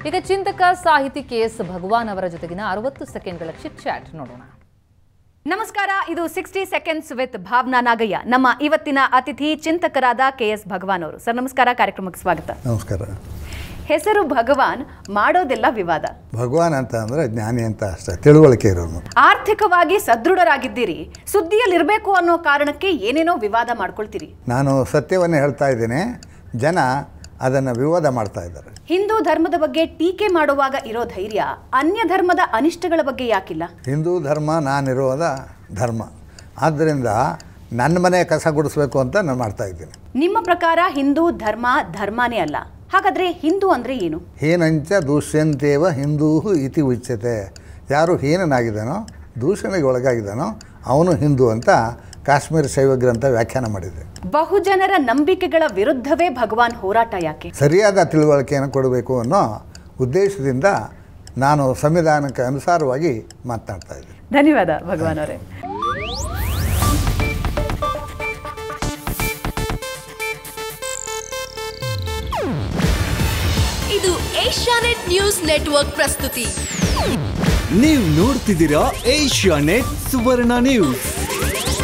ಈಗ ಚಿಂತಕ ಸಾಹಿತಿ ಕೆ ಎಸ್ ಭಗವಾನ್ ಅವರ ಜೊತೆಗಿನ ಅರವತ್ತು ಸೆಕೆಂಡ್ಗಳ ಚಿಟ್ ಚಾಟ್ ನೋಡೋಣ ನಮಸ್ಕಾರ ಇದು sixty seconds with Bhavana Nagaiah ನಮ್ಮ ಇವತ್ತಿನ ಅತಿಥಿ ಚಿಂತಕರಾದ ಕೆ ಎಸ್ ಭಗವಾನ್ ಅವರು ಸರ್ ನಮಸ್ಕಾರ ಕಾರ್ಯಕ್ರಮಕ್ಕೆ ಸ್ವಾಗತ ನಮಸ್ಕಾರ ಹೆಸರು ಭಗವಾನ್ ಮಾಡೋದೆಲ್ಲ ವಿವಾದ ಭಗವಾನ್ ಅಂತ ಅಂದರೆ ಜ್ಞಾನಿ ಅಂತ ಅಷ್ಟೇ ತಿಳುವಳಿಕೆ ಇರೋನು ಆರ್ಥಿಕವಾಗಿ ಸದೃಢರಾಗಿದ್ದೀರಿ ಸುದ್ದಿಯಲ್ಲಿರಬೇಕು ಅನ್ನೋ ಕಾರಣಕ್ಕೆ ಏನೇನೋ ವಿವಾದ ಮಾಡ್ಕೊಳ್ತೀರಿ ನಾನು ಸತ್ಯವನ್ನೇ ಹೇಳ್ತಾ ಇದ್ದೀನಿ ಜನ ಅದನ್ನು ವಿವಾದ ಮಾಡ್ತಾ ಇದ್ದಾರೆ ಹಿಂದೂ ಧರ್ಮದ ಬಗ್ಗೆ ಟೀಕೆ ಮಾಡುವಾಗ ಇರೋ ಧೈರ್ಯ ಅನ್ಯ ಧರ್ಮದ ಅನಿಷ್ಟಗಳ ಬಗ್ಗೆ ಯಾಕಿಲ್ಲ ಹಿಂದೂ ಧರ್ಮ ನಾನಿರೋದ ಧರ್ಮ ಆದ್ದರಿಂದ ನನ್ನ ಮನೆ ಕಸ ಗುಡಿಸ್ಬೇಕು ಅಂತ ನಾನು ಮಾಡ್ತಾ ಇದ್ದೀನಿ ನಿಮ್ಮ ಪ್ರಕಾರ ಹಿಂದೂ ಧರ್ಮ ಧರ್ಮನೇ ಅಲ್ಲ ಹಾಗಾದ್ರೆ ಹಿಂದೂ ಅಂದ್ರೆ ಏನು ಹೀನಂಚ ದೂಷ್ಯಂತೇವ ಹಿಂದೂ ಇತಿ ಉಚ್ಯತೆ ಯಾರು ಹೀನನಾಗಿದ್ದಾನೋ ದೂಷಣೆಗೆ ಒಳಗಾಗಿದ್ದಾನೋ ಅವನು ಹಿಂದೂ ಅಂತ ಕಾಶ್ಮೀರ ಶೈವ ಗ್ರಂಥ ವ್ಯಾಖ್ಯಾನ ಮಾಡಿದೆ ಬಹುಜನರ ನಂಬಿಕೆಗಳ ವಿರುದ್ಧವೇ ಭಗವಾನ್ ಹೋರಾಟ ಯಾಕೆ ಸರಿಯಾದ ತಿಳುವಳಿಕೆಯನ್ನು ಕೊಡಬೇಕು ಅನ್ನೋ ಉದ್ದೇಶದಿಂದ ನಾನು ಸಂವಿಧಾನಕ್ಕೆ ಅನುಸಾರವಾಗಿ ಮಾತನಾಡ್ತಾ ಇದ್ದೀನಿ ಧನ್ಯವಾದ ಭಗವಾನ್ ಅವರೇ ಇದು ಏಷ್ಯಾನೆಟ್ ನ್ಯೂಸ್ ನೆಟ್ವರ್ಕ್ ಪ್ರಸ್ತುತಿ ನೀವು ನೋಡ್ತಿದ್ದೀರಾ ಏಷ್ಯಾ ನೆಟ್ ಸುವರ್ಣ ನ್ಯೂಸ್